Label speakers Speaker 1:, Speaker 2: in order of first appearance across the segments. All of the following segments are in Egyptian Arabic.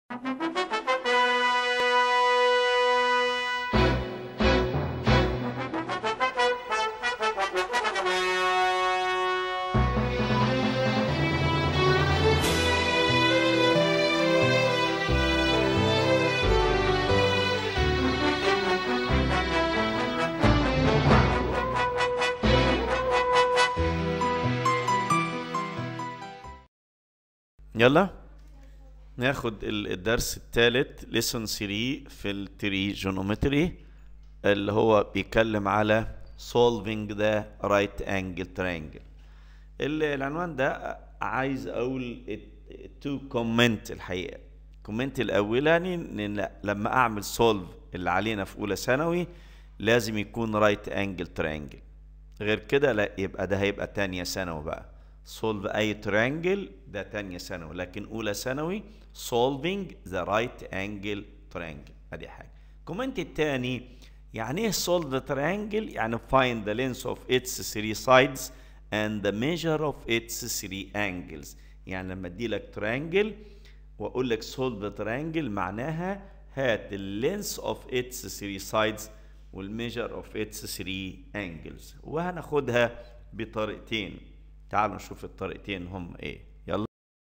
Speaker 1: يلا ناخد ال- الدرس الثالث ليسون 3 في التري جيومتري اللي هو بيتكلم على solving the right angle triangle ال- العنوان ده عايز اقول تو كومنت الحقيقه الكومنت الاولاني ان ل- لما اعمل سولف اللي علينا في اولى ثانوي لازم يكون رايت انجل تريانجل غير كده لا يبقى ده هيبقى تانية ثانوي بقى سولف اي تريانجل ده تانية ثانوي لكن اولى ثانوي solving the right angle triangle ادي حاجه الكومنت الثاني يعني ايه solve the triangle يعني find the length of its three sides and the measure of its three angles يعني لما ادي لك triangle واقول لك solve the triangle معناها هات ال length of its three sides والmeasure of its three angles وهناخدها بطريقتين تعالوا نشوف الطريقتين هم ايه يلا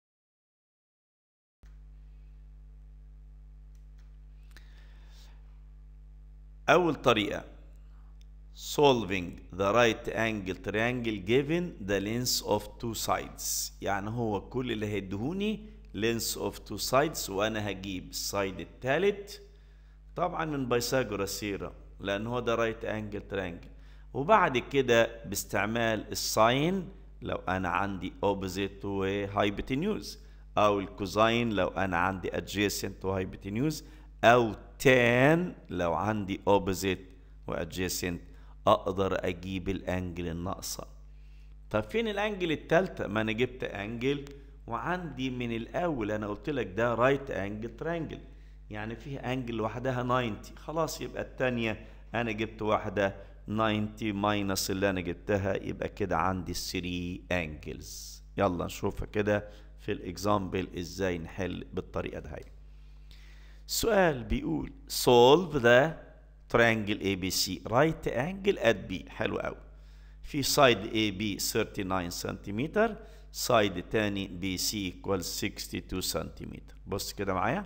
Speaker 1: أول طريقة solving the right angle triangle given the length of two sides يعني هو كل اللي هيدهوني length of two sides وأنا هجيب السايد التالت طبعا من بايثاغورس ثيرم لأن هو ده right angle triangle وبعد كده باستعمال الساين لو أنا عندي opposite و hypotenuse أو الكوزاين لو أنا عندي adjacent و hypotenuse أو tan لو عندي opposite و adjacent أقدر أجيب الأنجل الناقصة طب فين الأنجل التالتة؟ ما أنا جبت أنجل وعندي من الأول أنا قلت لك ده رايت أنجل ترانجل يعني فيه أنجل لوحدها 90 خلاص يبقى التانية أنا جبت واحدة 90 ماينس اللي أنا جبتها يبقى كده عندي 3 أنجلز يلا نشوفها كده في الإكزامبل إزاي نحل بالطريقة دي السؤال بيقول solve the triangle ABC right angle at B حلو قوي في side AB 39 سنتيمتر سايد تاني BC equals 62 سنتيمتر بص كده معايا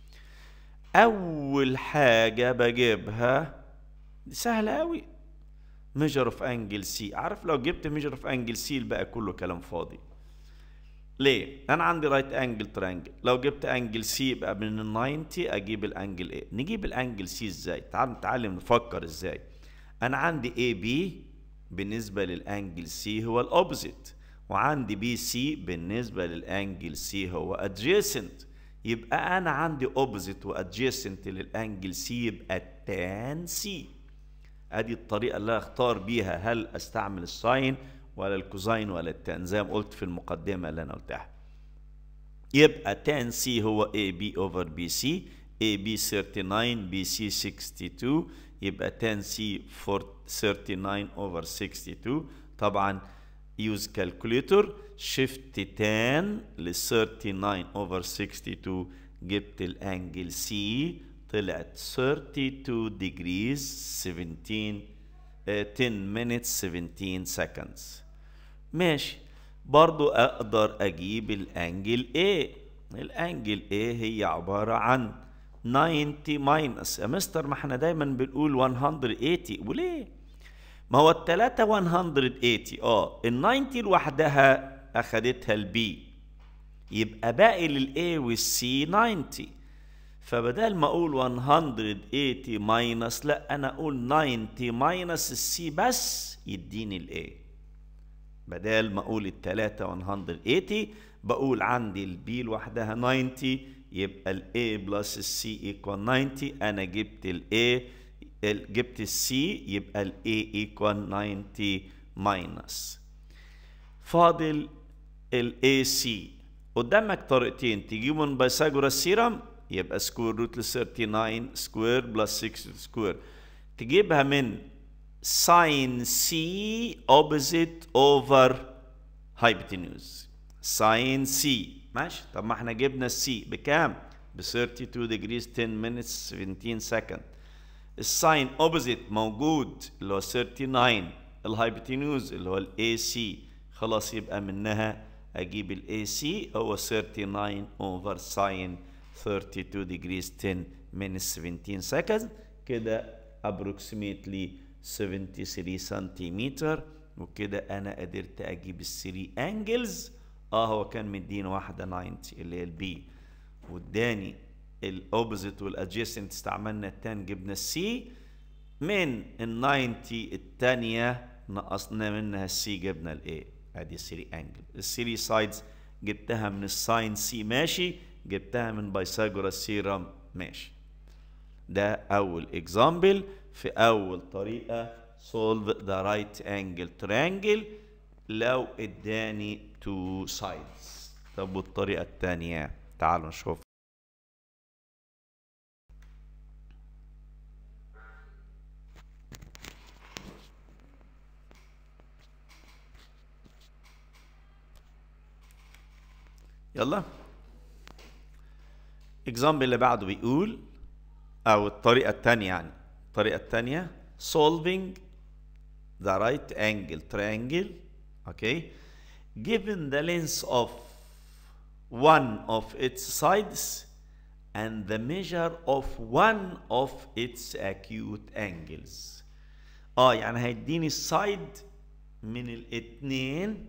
Speaker 1: أول حاجة بجيبها دي سهلة قوي measure of angle C عارف لو جبت measure of angle C بقى كله كلام فاضي ليه؟ أنا عندي رايت أنجل ترانجل، لو جبت أنجل سي يبقى من ال 90 أجيب الأنجل إيه؟ نجيب الأنجل سي إزاي؟ تعال نتعلم نفكر إزاي. أنا عندي اي بي بالنسبة للأنجل سي هو الأوبزيت، وعندي بي سي بالنسبة للأنجل سي هو أدجيسنت. يبقى أنا عندي أوبزيت وأدجيسنت للأنجل سي يبقى تان سي. أدي الطريقة اللي أختار بيها هل أستعمل الساين ولا الكوزاين ولا التان زي ما قلت في المقدمة اللي أنا قلتها يبقى تان سي هو اي بي اوفر بي سي اي بي 39 بي سي 62 يبقى تان سي 39 اوفر 62 طبعا يوز كالكوليتور شيفت تان ل 39 اوفر 62 جبت الانجل سي طلعت 32 degrees 17 10 minutes 17 seconds ماشي برضو اقدر اجيب الانجل A الانجل A هي عبارة عن 90 ماينس يا مستر ما احنا دايما بنقول 180 وليه ما هو التلاتة 180 اه ال 90 لوحدها اخدتها البي يبقى باقي للاي والسي 90 فبدل ما اقول 180 ماينس لا انا اقول 90 ماينس السي بس يديني الاي بدل ما اقول التلاتة 180 بقول عندي البي لوحدها 90 يبقى الاي بلس السي ايكوال 90 انا جبت الاي جبت السي يبقى الاي ايكوال 90 ماينس فاضل الاي سي قدامك طريقتين تجيبوا من بايثاغورس ثيرم يبقى سكوير روت ل 39 سكوير بلس 6 سكوير تجيبها من ساين سي اوبوزيت اوفر هايبوتنيوز ساين سي ماشي طب ما احنا جبنا السي بكام ب 32 degrees 10 minutes 17 second الساين اوبوزيت موجود اللي هو 39 الهايبوتينوز اللي هو الاي سي خلاص يبقى منها اجيب الاي سي هو 39 اوفر ساين 32 degrees 10 minutes 17 seconds كده approximately 73 سنتيمتر وكده انا قدرت اجيب الثري انجلز اه هو كان مديني واحده 90 اللي هي البي واداني الاوبوزيت والادجيسنت استعملنا التان جبنا السي من ال 90 الثانيه نقصنا منها السي جبنا الاي ادي الثري انجل الثري سايدز جبتها من الساين سي ماشي جبتها من بايثاغورس سيرم ماشي ده اول اكزامبل في اول طريقه solve the right angle triangle لو اداني two sides طب والطريقه الثانيه تعالوا نشوف يلا اكزامبل اللي بعده بيقول او الطريقه الثانيه يعني الطريقه الثانيه solving the right angle triangle okay given the length of one of its sides and the measure of one of its acute angles اه يعني هيديني السايد من الاتنين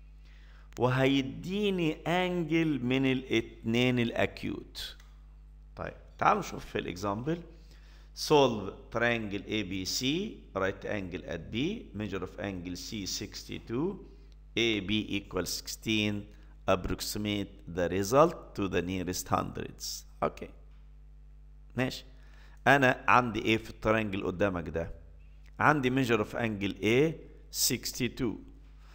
Speaker 1: وهيديني انجل من الاتنين الاكيوت طيب تعالوا نشوف في الاكزامبل solve triangle ABC right angle at B measure of angle C 62 AB equals 16 approximate the result to the nearest hundreds اوكي ماشي انا عندي ايه في الترينجل قدامك ده عندي measure of angle A 62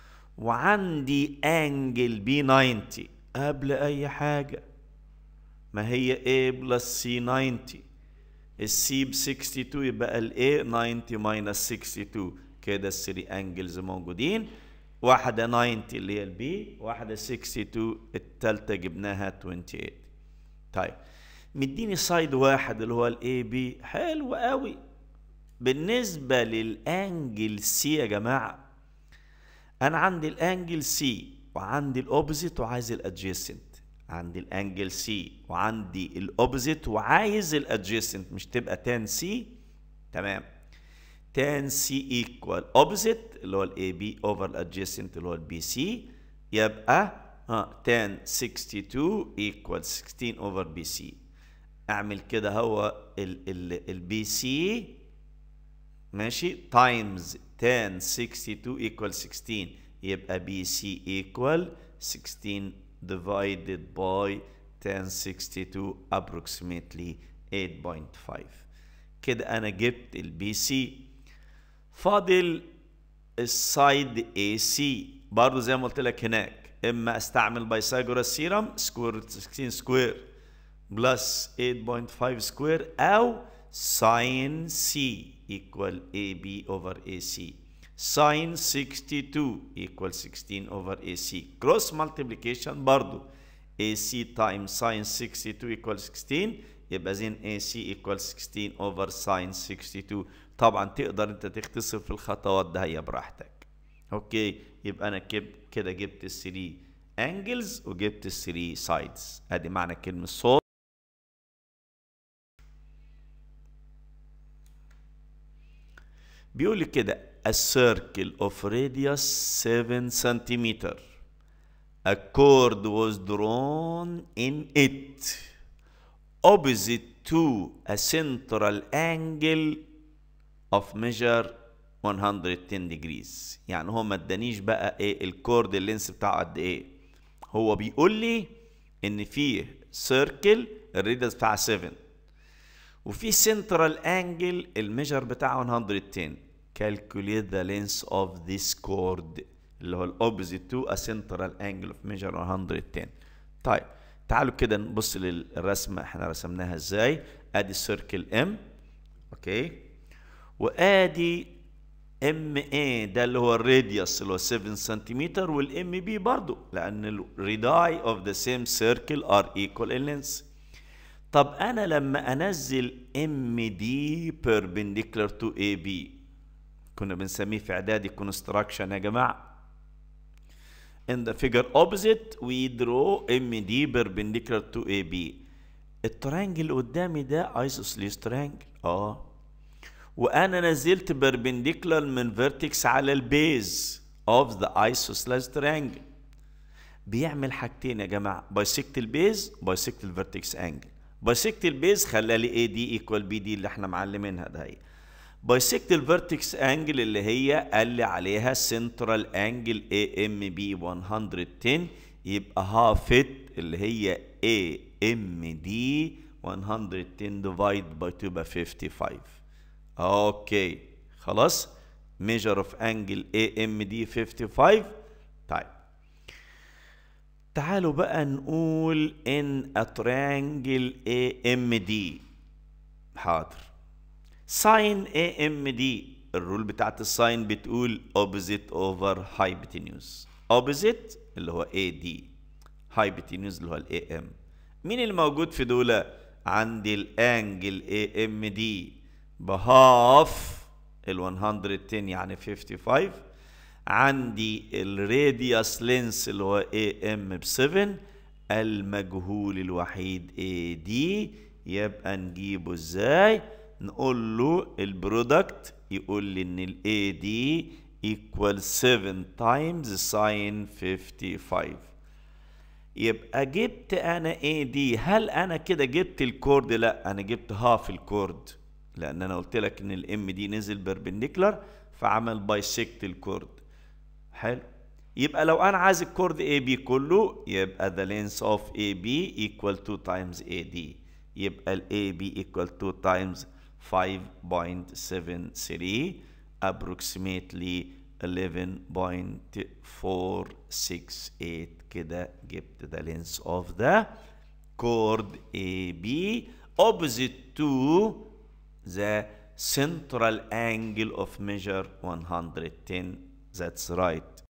Speaker 1: وعندي انجل بي 90 قبل اي حاجه ما هي A بلس C 90 السي ب 62 يبقى الاي 90 ماينس 62 كده الثري انجلز موجودين واحده 90 اللي هي البي واحده 62 الثالثه جبناها 28 طيب مديني سايد واحد اللي هو الاي بي حلو قوي بالنسبه للانجل سي يا جماعه انا عندي الانجل سي وعندي الاوبوزيت وعايز الادجيسنت عندي الانجل سي وعندي الاوبوزيت وعايز الادجيسنت مش تبقى تان سي تمام تان سي ايكوال اوبوزيت اللي هو الاي بي اوفر الادجيسنت اللي هو البي سي يبقى ها تان 62 ايكوال 16 اوفر بي سي اعمل كده هو البي سي ماشي تايمز تان 62 ايكوال 16 يبقى بي سي ايكوال 16 divided by 1062 approximately 8.5 كده انا جبت البي سي فاضل السايد اي سي برضه زي ما قلت لك هناك اما استعمل بايثاغورس سيرم سكوير 16 سكوير بلس 8.5 سكوير او ساين سي equal AB over AC sin 62 equal 16 over AC cross multiplication برضو AC times sin 62 equal 16 يبقى زين AC equal 16 over sin 62 طبعا تقدر انت تختصر في الخطوات ده هي براحتك اوكي يبقى انا كده جبت ال 3 angles وجبت ال 3 sides ادي معنى كلمه صوت بيقول لي كده a circle of radius 7 centimeter a chord was drawn in it opposite to a central angle of measure 110 degrees يعني هو ما ادانيش بقى ايه الكورد اللينس بتاعه قد ايه هو بيقول لي ان فيه سيركل الريدس بتاعها 7 وفي سنترال انجل الميجر بتاعه 110 calculate the length of this chord اللي هو الاوبوزيت تو a central angle of measure 110 طيب تعالوا كده نبص للرسمه احنا رسمناها ازاي ادي السيركل ام اوكي وادي ام اي ده اللي هو الراديوس اللي هو 7 سنتيمتر والام بي برضه لان الريداي اوف ذا سيم سيركل ار ايكوال ان لينث طب انا لما انزل ام دي perpendicular to اي بي كنا بنسميه في اعدادي construction يا جماعه in the figure opposite we draw MD perpendicular to AB الترانجل اللي قدامي ده isosceles ترانجل اه وانا نزلت perpendicular من vertex على البيز of the isosceles triangle بيعمل حاجتين يا جماعه bisect البيز bisect الفيرتكس انجل bisect البيز خلى لي اي دي ايكوال بي دي اللي احنا معلمينها ده هي بايسكت الفيرتكس انجل اللي هي قال لي عليها سنترال انجل اي ام بي 110 يبقى هاف ات اللي هي اي ام دي 110 ديفايد باي 2 يبقى 55 اوكي خلاص ميجر اوف انجل اي ام دي 55 طيب تعالوا بقى نقول ان a triangle AMD حاضر ساين AMD الرول بتاعت الساين بتقول opposite over hypotenuse opposite اللي هو AD hypotenuse اللي هو ال AM مين اللي موجود في دول عندي الانجل AMD بهاف ال 110 يعني 55 عندي الراديوس لينس اللي هو اي ام ب 7 المجهول الوحيد اي دي يبقى نجيبه ازاي نقول له البرودكت يقول لي ان الاي دي equal 7 times sin 55 يبقى جبت انا اي دي هل انا كده جبت الكورد لا انا جبت هاف الكورد لان انا قلت لك ان الام دي نزل بيربنديكولار فعمل بايسكت الكورد حلو يبقى لو انا عايز الكورد اي بي كله يبقى the length of AB equal 2 times AD يبقى ال AB equal 2 times 5.73 approximately 11.468 كده جبت the length of the chord AB opposite to the central angle of measure 110 that's right